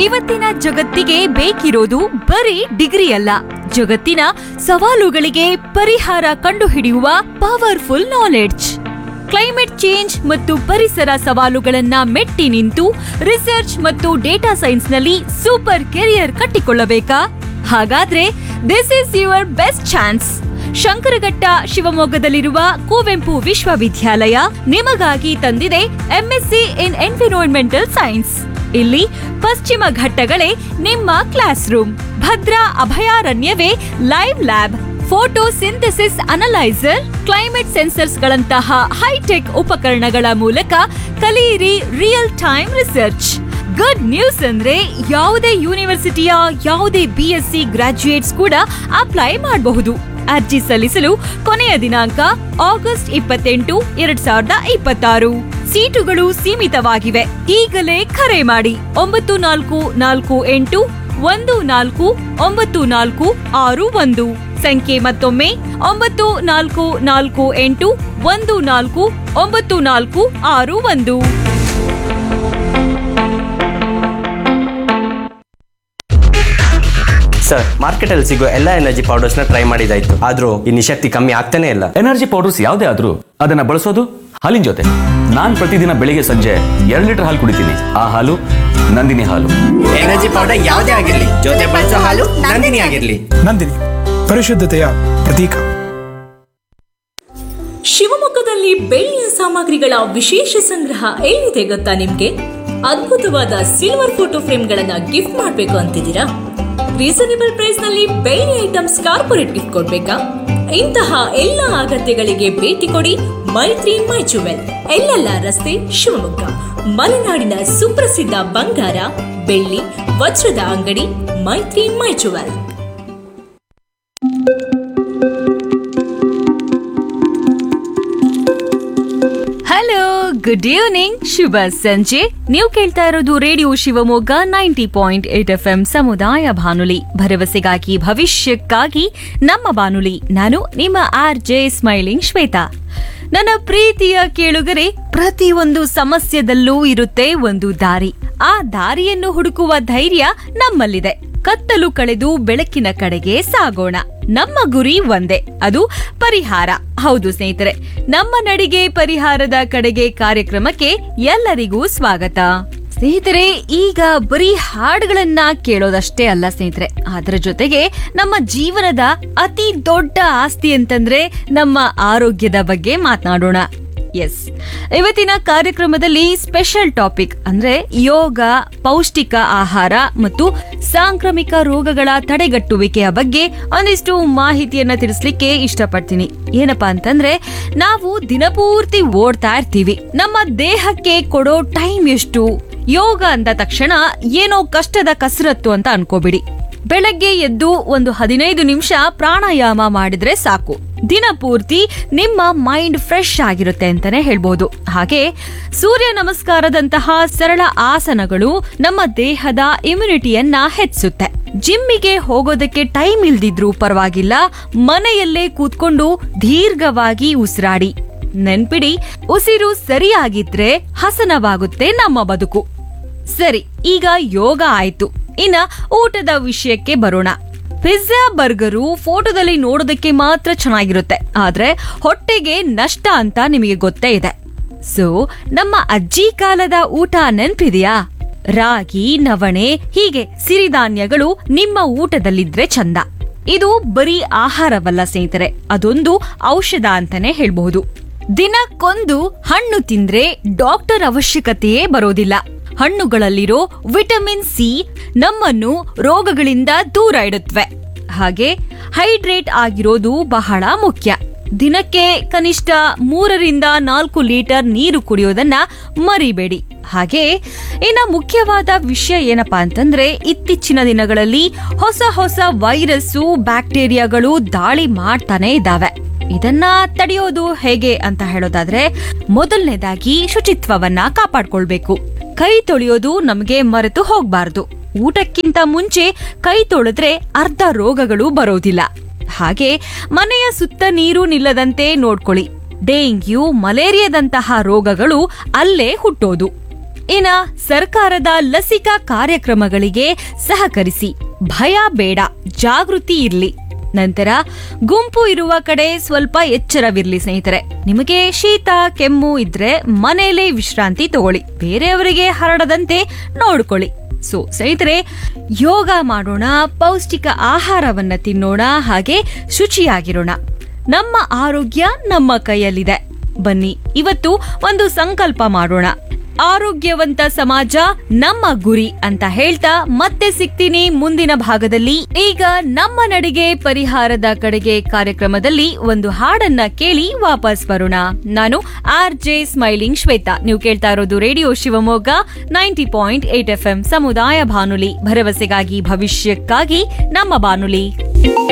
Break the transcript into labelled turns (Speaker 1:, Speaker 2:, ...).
Speaker 1: ಇವತ್ತಿನ ಜಗತ್ತಿಗೆ ಬೇಕಿರೋದು ಬರೀ ಡಿಗ್ರಿ ಅಲ್ಲ ಜಗತ್ತಿನ ಸವಾಲುಗಳಿಗೆ ಪರಿಹಾರ ಕಂಡುಹಿಡಿಯುವ ಪವರ್ಫುಲ್ ನಾಲೆಡ್ಜ್ ಕ್ಲೈಮೇಟ್ ಚೇಂಜ್ ಮತ್ತು ಪರಿಸರ ಸವಾಲುಗಳನ್ನ ಮೆಟ್ಟಿ ನಿಂತು ರಿಸರ್ಚ್ ಮತ್ತು ಡೇಟಾ ಸೈನ್ಸ್ನಲ್ಲಿ ಸೂಪರ್ ಕೆರಿಯರ್ ಕಟ್ಟಿಕೊಳ್ಳಬೇಕಾ ಹಾಗಾದ್ರೆ this is your best chance Shankaraghatta ಶಿವಮೊಗ್ಗದಲ್ಲಿರುವ ಕುವೆಂಪು ವಿಶ್ವವಿದ್ಯಾಲಯ ನಿಮಗಾಗಿ ತಂದಿದೆ ಎಂಎಸ್ಸಿ ಇನ್ ಎನ್ವಿರಾನ್ಮೆಂಟಲ್ ಸೈನ್ಸ್ ಇಲ್ಲಿ ಪಶ್ಚಿಮ ಘಟ್ಟಗಳೇ ನಿಮ್ಮ ಕ್ಲಾಸ್ ರೂಮ್ ಭದ್ರಾ ಅಭಯಾರಣ್ಯವೇ live lab photosynthesis analyser climate sensors ಗಳಂತಹ ಹೈಟೆಕ್ ಉಪಕರಣಗಳ ಮೂಲಕ ಕಲಿಯಿರಿ real time research good news ಅಂದ್ರೆ ಯಾವುದೇ ಯೂನಿವರ್ಸಿಟಿಯ ಯಾವುದೇ ಬಿ ಎಸ್ ಸಿ ಗ್ರಾಜ್ಯುಯೇಟ್ಸ್ ಕೂಡ ಅಪ್ಲೈ ಮಾಡಬಹುದು ಅರ್ಜಿ ಸಲ್ಲಿಸಲು ಕೊನೆಯ ದಿನಾಂಕ ಆಗಸ್ಟ್ ಇಪ್ಪತ್ತೆಂಟು ಎರಡ್ ಸಾವಿರದ ಇಪ್ಪತ್ತಾರು ಸೀಟುಗಳು ಸೀಮಿತವಾಗಿವೆ ಈಗಲೇ ಕರೆ ಮಾಡಿ ಒಂಬತ್ತು ನಾಲ್ಕು ನಾಲ್ಕು ಎಂಟು ಒಂದು ನಾಲ್ಕು ಒಂಬತ್ತು ನಾಲ್ಕು ಆರು ಒಂದು ಸಂಖ್ಯೆ ಮತ್ತೊಮ್ಮೆ ಒಂಬತ್ತು ನಾಲ್ಕು ನಾಲ್ಕು ಎಂಟು ಒಂದು ನಾಲ್ಕು ಒಂಬತ್ತು ನಾಲ್ಕು ಆರು ಒಂದು
Speaker 2: ಸರ್ ಮಾರ್ಕೆಟಲ್ಲಿ ಸಿಗೋ ಎಲ್ಲ ಎನರ್ಜಿ ಪೌಡರ್ಸ್ನ ಟ್ರೈ ಮಾಡಿದಾಯ್ತು ಆದ್ರೂ ಈ ನಿಶಕ್ತಿ ಕಮ್ಮಿ ಆಗ್ತಾನೆ ಇಲ್ಲ
Speaker 3: ಎನರ್ಜಿ ಪೌಡರ್ಸ್ ಯಾವುದೇ ಆದ್ರೂ ಅದನ್ನ ಬಳಸೋದು ಹಾಲಿನ ಜೊತೆ ನಾನ್ ಪ್ರತಿದಿನ ಬೆಳಿಗ್ಗೆ ಸಂಜೆ ಎರಡು ಲೀಟರ್ ಹಾಲು ಕುಡಿತೀನಿ ಆ ಹಾಲು ನಂದಿನಿ ಹಾಲು
Speaker 2: ಎನರ್ಜಿ ಪೌಡರ್ ಯಾವುದೇ ಆಗಿರ್ಲಿ ಜೊತೆ ಬಳಸೋ ಹಾಲು ನಂದಿನಿ ಆಗಿರ್ಲಿ
Speaker 4: ನಂದಿನಿ ಪರಿಶುದ್ಧತೆಯ ಪ್ರತೀಕ
Speaker 5: ಶಿವಮೊಗ್ಗದಲ್ಲಿ ಬೆಳ್ಳಿಯ ಸಾಮಗ್ರಿಗಳ ವಿಶೇಷ ಸಂಗ್ರಹ ಎಲ್ಲಿದೆ ಗೊತ್ತಾ ನಿಮ್ಗೆ ಅದ್ಭುತವಾದ ಸಿಲ್ವರ್ ಫೋಟೋ ಫ್ರೇಮ್ಗಳನ್ನ ಗಿಫ್ಟ್ ಮಾಡ್ಬೇಕು ಅಂತಿದ್ದೀರಾ ರೀಸನೇಬಲ್ ಪ್ರೈಸ್ ನಲ್ಲಿ ಬೆಳ್ಳಿ ಐಟಮ್ಸ್ ಕಾರ್ಪೊರೇಟ್ ಗಿಫ್ಟ್ ಕೊಡ್ಬೇಕಾ ಇಂತಹ ಎಲ್ಲ ಅಗತ್ಯಗಳಿಗೆ ಭೇಟಿ ಕೊಡಿ ಮೈತ್ರಿ ಮೈ ಜುವೆಲ್ ಎಲ್ಲೆಲ್ಲ ರಸ್ತೆ ಶಿವಮೊಗ್ಗ ಮಲೆನಾಡಿನ ಸುಪ್ರಸಿದ್ಧ ಬಂಗಾರ ಬೆಳ್ಳಿ ವಜ್ರದ ಅಂಗಡಿ Maithri my jewel
Speaker 1: hello good evening ಶುಭ ಸಂಜೆ ನೀವು ಕೇಳ್ತಾ ಇರೋದು radio Shivamogga ninety point eight F M ಸಮುದಾಯ ಬಾನುಲಿ ಭರವಸೆಗಾಗಿ ಭವಿಷ್ಯಕ್ಕಾಗಿ ನಮ್ಮ ಬಾನುಲಿ ನಾನು ನಿಮ್ಮ ಆರ್ ಜೆ ಸ್ಮೈಲಿಂಗ್ ಶ್ವೇತಾ ನನ್ನ ಪ್ರೀತಿಯ ಕೇಳುಗರೆ ಪ್ರತಿಯೊಂದು ಸಮಸ್ಯೆದಲ್ಲೂ ಇರುತ್ತೆ ಒಂದು ದಾರಿ ಆ ದಾರಿಯನ್ನು ಹುಡುಕುವ ಧೈರ್ಯ ನಮ್ಮಲ್ಲಿದೆ ಕತ್ತಲು ಕಳೆದು ಬೆಳಕಿನ ಕಡೆಗೆ ಸಾಗೋಣ ನಮ್ಮ ಗುರಿ ಒಂದೇ ಅದು ಪರಿಹಾರ ಹೌದು ಸ್ನೇಹಿತರೆ ನಮ್ಮ ನಡಿಗೆ ಪರಿಹಾರದ ಕಡೆಗೆ ಕಾರ್ಯಕ್ರಮಕ್ಕೆ ಎಲ್ಲರಿಗೂ ಸ್ವಾಗತ ಸ್ನೇಹಿತರೆ ಈಗ ಬರೀ ಹಾಡುಗಳನ್ನ ಕೇಳೋದಷ್ಟೇ ಅಲ್ಲ ಸ್ನೇಹಿತರೆ ಅದರ ಜೊತೆಗೆ ನಮ್ಮ ಜೀವನದ ಅತಿ ದೊಡ್ಡ ಆಸ್ತಿ ಅಂತಂದ್ರೆ ನಮ್ಮ ಆರೋಗ್ಯದ ಬಗ್ಗೆ ಮಾತನಾಡೋಣ ಎಸ್ ಇವತ್ತಿನ ಕಾರ್ಯಕ್ರಮದಲ್ಲಿ ಸ್ಪೆಷಲ್ ಟಾಪಿಕ್ ಅಂದ್ರೆ ಯೋಗ ಪೌಷ್ಟಿಕ ಆಹಾರ ಮತ್ತು ಸಾಂಕ್ರಾಮಿಕ ರೋಗಗಳ ತಡೆಗಟ್ಟುವಿಕೆಯ ಬಗ್ಗೆ ಒಂದಿಷ್ಟು ಮಾಹಿತಿಯನ್ನ ತಿಳಿಸ್ಲಿಕ್ಕೆ ಇಷ್ಟಪಡ್ತೀನಿ ಏನಪ್ಪಾ ಅಂತಂದ್ರೆ ನಾವು ದಿನಪೂರ್ತಿ ಓಡ್ತಾ ಇರ್ತೀವಿ ನಮ್ಮ ದೇಹಕ್ಕೆ ಕೊಡೋ ಟೈಮ್ ಎಷ್ಟು ಯೋಗ ಅಂದ ತಕ್ಷಣ ಏನೋ ಕಷ್ಟದ ಕಸರತ್ತು ಅಂತ ಅನ್ಕೋಬಿಡಿ ಬೆಳಗ್ಗೆ ಎದ್ದು ಒಂದು ಹದಿನೈದು ನಿಮಿಷ ಪ್ರಾಣಾಯಾಮ ಮಾಡಿದ್ರೆ ಸಾಕು ದಿನ ಪೂರ್ತಿ ನಿಮ್ಮ ಮೈಂಡ್ ಫ್ರೆಶ್ ಆಗಿರುತ್ತೆ ಅಂತಾನೆ ಹೇಳ್ಬೋದು ಹಾಗೆ ಸೂರ್ಯ ನಮಸ್ಕಾರದಂತಹ ಸರಳ ಆಸನಗಳು ನಮ್ಮ ದೇಹದ ಇಮ್ಯುನಿಟಿಯನ್ನ ಹೆಚ್ಚಿಸುತ್ತೆ ಜಿಮ್ಮಿಗೆ ಹೋಗೋದಕ್ಕೆ ಟೈಮ್ ಇಲ್ದಿದ್ರೂ ಪರವಾಗಿಲ್ಲ ಮನೆಯಲ್ಲೇ ಕೂತ್ಕೊಂಡು ದೀರ್ಘವಾಗಿ ಉಸಿರಾಡಿ ನೆನ್ಪಿಡಿ ಉಸಿರು ಸರಿಯಾಗಿದ್ರೆ ಹಸನವಾಗುತ್ತೆ ನಮ್ಮ ಬದುಕು ಸರಿ ಈಗ ಯೋಗ ಆಯ್ತು ಇನ್ನ ಊಟದ ವಿಷಯಕ್ಕೆ ಬರೋಣ ಪಿಜ್ಜಾ ಬರ್ಗರು ಫೋಟೋದಲ್ಲಿ ನೋಡೋದಕ್ಕೆ ಮಾತ್ರ ಚೆನ್ನಾಗಿರುತ್ತೆ ಆದ್ರೆ ಹೊಟ್ಟೆಗೆ ನಷ್ಟ ಅಂತ ನಿಮಗೆ ಗೊತ್ತೇ ಇದೆ ಸೊ ನಮ್ಮ ಅಜ್ಜಿ ಕಾಲದ ಊಟ ನೆನ್ಪಿದೆಯಾ ರಾಗಿ ನವಣೆ ಹೀಗೆ ಸಿರಿಧಾನ್ಯಗಳು ನಿಮ್ಮ ಊಟದಲ್ಲಿದ್ರೆ ಚಂದ ಇದು ಬರೀ ಆಹಾರವಲ್ಲ ಸ್ನೇಹಿತರೆ ಅದೊಂದು ಔಷಧ ಅಂತಾನೆ ಹೇಳ್ಬಹುದು ದಿನಕ್ಕೊಂದು ಹಣ್ಣು ತಿಂದ್ರೆ ಡಾಕ್ಟರ್ ಅವಶ್ಯಕತೆಯೇ ಬರೋದಿಲ್ಲ ಹಣ್ಣುಗಳಲ್ಲಿರೋ ವಿಟಮಿನ್ ಸಿ ನಮ್ಮನ್ನು ರೋಗಗಳಿಂದ ದೂರ ಇಡುತ್ತವೆ ಹಾಗೆ ಹೈಡ್ರೇಟ್ ಆಗಿರೋದು ಬಹಳ ಮುಖ್ಯ ದಿನಕ್ಕೆ ಕನಿಷ್ಠ ಮೂರರಿಂದ ನಾಲ್ಕು ಲೀಟರ್ ನೀರು ಕುಡಿಯೋದನ್ನ ಮರಿಬೇಡಿ ಹಾಗೆ ಇನ್ನ ಮುಖ್ಯವಾದ ವಿಷಯ ಏನಪ್ಪಾ ಅಂತಂದ್ರೆ ಇತ್ತೀಚಿನ ದಿನಗಳಲ್ಲಿ ಹೊಸ ಹೊಸ ವೈರಸ್ಸು ಬ್ಯಾಕ್ಟೀರಿಯಾಗಳು ದಾಳಿ ಮಾಡ್ತಾನೆ ಇದ್ದಾವೆ ಇದನ್ನ ತಡೆಯೋದು ಹೇಗೆ ಅಂತ ಹೇಳೋದಾದ್ರೆ ಮೊದಲನೇದಾಗಿ ಶುಚಿತ್ವವನ್ನ ಕಾಪಾಡ್ಕೊಳ್ಬೇಕು ಕೈ ತೊಳೆಯೋದು ನಮಗೆ ಮರೆತು ಹೋಗ್ಬಾರ್ದು ಊಟಕ್ಕಿಂತ ಮುಂಚೆ ಕೈ ತೊಳೆದ್ರೆ ಅರ್ಧ ರೋಗಗಳು ಬರೋದಿಲ್ಲ ಹಾಗೆ ಮನೆಯ ಸುತ್ತ ನೀರು ನಿಲ್ಲದಂತೆ ನೋಡ್ಕೊಳ್ಳಿ ಡೆಂಗ್ಯೂ ಮಲೇರಿಯಾದಂತಹ ರೋಗಗಳು ಅಲ್ಲೇ ಹುಟ್ಟೋದು ಇನ್ನ ಸರ್ಕಾರದ ಲಸಿಕಾ ಕಾರ್ಯಕ್ರಮಗಳಿಗೆ ಸಹಕರಿಸಿ ಭಯ ಬೇಡ ಜಾಗೃತಿ ಇರ್ಲಿ ನಂತರ ಗುಂಪು ಇರುವ ಕಡೆ ಸ್ವಲ್ಪ ಎಚ್ಚರವಿರ್ಲಿ ಸ್ನೇಹಿತರೆ ನಿಮಗೆ ಶೀತ ಕೆಮ್ಮು ಇದ್ರೆ ಮನೆಯಲ್ಲೇ ವಿಶ್ರಾಂತಿ ತಗೊಳ್ಳಿ ಬೇರೆಯವರಿಗೆ ಹರಡದಂತೆ ನೋಡ್ಕೊಳ್ಳಿ ಸೊ ಸ್ನೇಹಿತರೆ ಯೋಗ ಮಾಡೋಣ ಪೌಷ್ಟಿಕ ಆಹಾರವನ್ನ ತಿನ್ನೋಣ ಹಾಗೆ ಶುಚಿಯಾಗಿರೋಣ ನಮ್ಮ ಆರೋಗ್ಯ ನಮ್ಮ ಕೈಯಲ್ಲಿದೆ ಬನ್ನಿ ಇವತ್ತು ಒಂದು ಸಂಕಲ್ಪ ಮಾಡೋಣ ಆರೋಗ್ಯವಂತ ಸಮಾಜ ನಮ್ಮ ಗುರಿ ಅಂತ ಹೇಳ್ತಾ ಮತ್ತೆ ಸಿಗ್ತೀನಿ ಮುಂದಿನ ಭಾಗದಲ್ಲಿ ಈಗ ನಮ್ಮ ನಡಿಗೆ ಪರಿಹಾರದ ಕಡೆಗೆ ಕಾರ್ಯಕ್ರಮದಲ್ಲಿ ಒಂದು ಹಾಡನ್ನ ಕೇಳಿ ವಾಪಸ್ ಬರೋಣ ನಾನು ಆರ್ ಜೆ ಸ್ಮೈಲಿಂಗ್ ಶ್ವೇತಾ ನೀವು ಕೇಳ್ತಾ ಇರೋದು radio Shivamogga ninety point eight F ಸಮುದಾಯ ಬಾನುಲಿ ಭರವಸೆಗಾಗಿ ಭವಿಷ್ಯಕ್ಕಾಗಿ ನಮ್ಮ ಬಾನುಲಿ